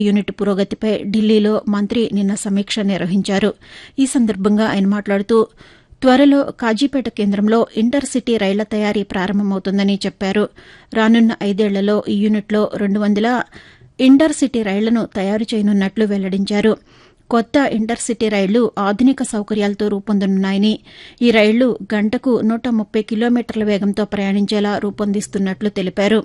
unit పురోగతిపై ఢిల్లీలో మంత్రి నిన్న సమీక్ష నిర్వహించారు ఈ సందర్భంగా ఆయన మాట్లాడుతూ త్వరలో కాజీపేట కేంద్రంలో ఇంటర్ సిటీ రైళ్ల తయారీ ప్రారంభమవుతుందని చెప్పారు రానున్న ఐదేళ్లలో ఈ యూనిట్లో రెండు వందల ఇంటర్ సిటీ రైళ్లను తయారు చేయనున్నట్లు వెల్లడించారు కొత్త ఇంటర్ సిటీ రైళ్లు ఆధునిక సౌకర్యాలతో రూపొందనున్నాయని ఈ రైళ్లు గంటకు నూట ముప్పై కిలోమీటర్ల వేగంతో ప్రయాణించేలా రూపొందిస్తున్నట్లు తెలిపారు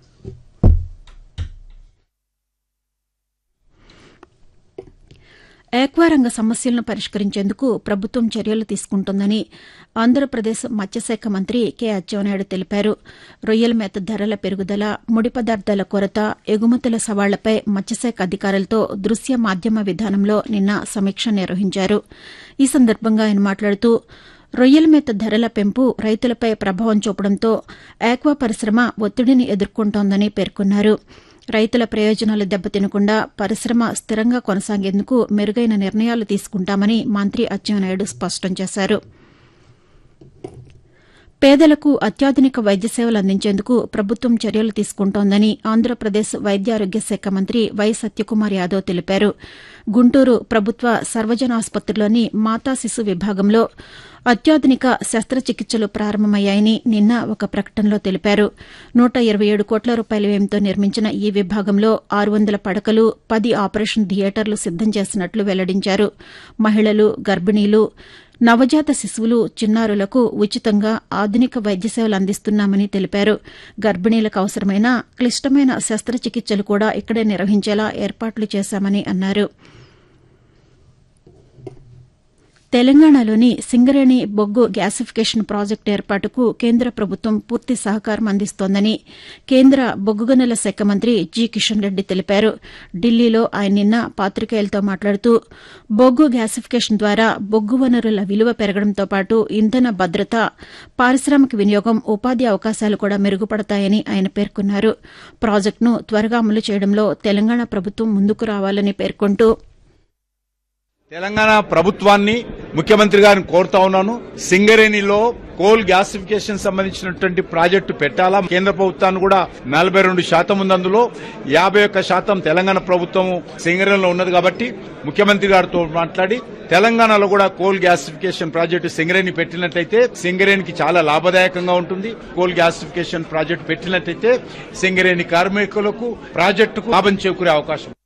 ఏక్వారంగ సమస్యలను పరిష్కరించేందుకు ప్రభుత్వం చర్యలు తీసుకుంటోందని ఆంధ్రప్రదేశ్ మత్స్యశాఖ మంత్రి కె అచ్చెన్నాయుడు తెలిపారు రొయ్యల మేత ధరల పెరుగుదల ముడి పదార్థాల కొరత ఎగుమతుల సవాళ్లపై మత్స్యశాఖ అధికారులతో దృశ్య మాధ్యమ విధానంలో నిన్న సమీక్ష నిర్వహించారు ఈ సందర్భంగా ఆయన మాట్లాడుతూ రొయ్యల మేత ధరల పెంపు రైతులపై ప్రభావం చూపడంతో ఆక్వా పరిశ్రమ ఒత్తిడిని ఎదుర్కొంటోందని పేర్కొన్నారు రైతుల ప్రయోజనాలు దెబ్బతినకుండా పరిశ్రమ స్థిరంగా కొనసాగేందుకు మెరుగైన నిర్ణయాలు తీసుకుంటామని మంత్రి అచ్చెన్నాయుడు స్పష్టం చేశారు పేదలకు అత్యాధునిక వైద్య సేవలు అందించేందుకు ప్రభుత్వం చర్యలు తీసుకుంటోందని ఆంధ్రప్రదేశ్ వైద్యారోగ్య శాఖ మంత్రి వై సత్యకుమార్ యాదవ్ తెలిపారు గుంటూరు ప్రభుత్వ సర్వజన ఆసుపత్రిలోని మాతా శిశు విభాగంలో అత్యాధునిక శస్త్రచికిత్సలు ప్రారంభమయ్యాయని నిన్న ఒక ప్రకటనలో తెలిపారు నూట ఇరవై ఏడు కోట్ల రూపాయల వ్యయంతో నిర్మించిన ఈ విభాగంలో ఆరు వందల పడకలు పది ఆపరేషన్ థియేటర్లు సిద్దం చేసినట్లు వెల్లడించారు మహిళలు గర్భిణీలు నవజాత శిశువులు చిన్నారులకు ఉచితంగా ఆధునిక వైద్య సేవలు అందిస్తున్నామని తెలిపారు గర్భిణీలకు అవసరమైన క్లిష్టమైన శస్త్రచికిత్సలు కూడా ఇక్కడే నిర్వహించేలా ఏర్పాట్లు చేశామని అన్నారు తెలంగాణలోని సింగరేణి బొగ్గు గ్యాసిఫికేషన్ ప్రాజెక్టు ఏర్పాటుకు కేంద్ర ప్రభుత్వం పూర్తి సహకారం అందిస్తోందని కేంద్ర బొగ్గు గనుల శాఖ మంత్రి జి కిషన్ రెడ్డి తెలిపారు ఢిల్లీలో ఆయన నిన్న పాతికేయులతో మాట్లాడుతూ బొగ్గు గ్యాసిఫికేషన్ ద్వారా బొగ్గు వనరుల విలువ పెరగడంతో పాటు ఇంధన భద్రత పారిశ్రామిక వినియోగం ఉపాధి అవకాశాలు కూడా మెరుగుపడతాయని ఆయన పేర్కొన్నారు ప్రాజెక్టును త్వరగా అమలు చేయడంలో తెలంగాణ ప్రభుత్వం ముందుకు రావాలని పేర్కొంటూ తెలంగాణ ప్రభుత్వాన్ని ముఖ్యమంత్రి గారిని కోరుతా ఉన్నాను సింగరేణిలో కోల్ గ్యాసిఫికేషన్ సంబంధించినటువంటి ప్రాజెక్టు పెట్టాలా కేంద్ర ప్రభుత్వాన్ని కూడా నలభై రెండు శాతం ఉంది అందులో యాభై ఒక్క శాతం తెలంగాణ ప్రభుత్వం సింగరేణిలో ఉన్నది కాబట్టి ముఖ్యమంత్రి గారితో మాట్లాడి తెలంగాణలో కూడా కోల్ గ్యాసిఫికేషన్ ప్రాజెక్టు సింగరేణి పెట్టినట్లయితే సింగరేణికి చాలా లాభదాయకంగా ఉంటుంది కోల్ గ్యాసిఫికేషన్ ప్రాజెక్టు పెట్టినట్లయితే సింగరేణి కార్మికులకు ప్రాజెక్టుకు లాభం చేకూరే అవకాశం